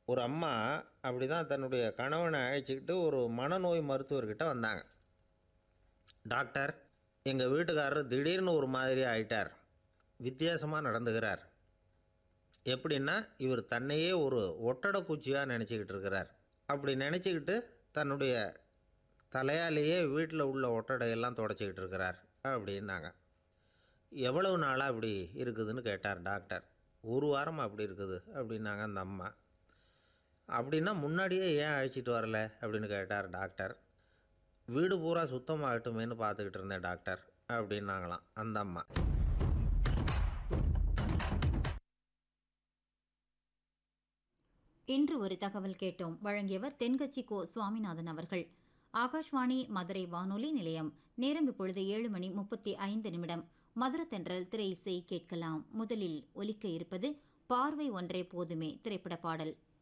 ஒரு அம்மா அப்படி தான் தன்னுடைய கணவனை அழைச்சிக்கிட்டு ஒரு மனநோய் மருத்துவர்கிட்ட வந்தாங்க டாக்டர் எங்கள் வீட்டுக்காரர் திடீர்னு ஒரு மாதிரி ஆயிட்டார் வித்தியாசமாக நடந்துக்கிறார் எப்படின்னா இவர் தன்னையே ஒரு ஒட்டடை குச்சியாக நினச்சிக்கிட்டு இருக்கிறார் அப்படி நினச்சிக்கிட்டு தன்னுடைய தலையாலேயே வீட்டில் உள்ள ஒட்டடையெல்லாம் தொடச்சிக்கிட்டு இருக்கிறார் அப்படின்னாங்க எவ்வளவு நாளாக அப்படி இருக்குதுன்னு கேட்டார் டாக்டர் ஒரு வாரமாக அப்படி இருக்குது அப்படின்னாங்க அந்த அம்மா அப்படின்னா முன்னாடியே ஏன் அழைச்சிட்டு வரல அப்படின்னு கேட்டார் டாக்டர் வீடு பூரா சுத்தமாகட்டுமேன்னு பார்த்துக்கிட்டு இருந்தேன் டாக்டர் அப்படின்னாங்களாம் அந்த அம்மா இன்று ஒரு தகவல் கேட்டோம் வழங்கியவர் தென்கட்சி கோ சுவாமிநாதன் அவர்கள் ஆகாஷ்வாணி மதுரை வானொலி நிலையம் நேரம் இப்பொழுது ஏழு மணி முப்பத்தி ஐந்து நிமிடம் மதுர தென்றல் திரை இசை கேட்கலாம் முதலில் ஒலிக்க இருப்பது பார்வை ஒன்றே போதுமே திரைப்பட பாடல்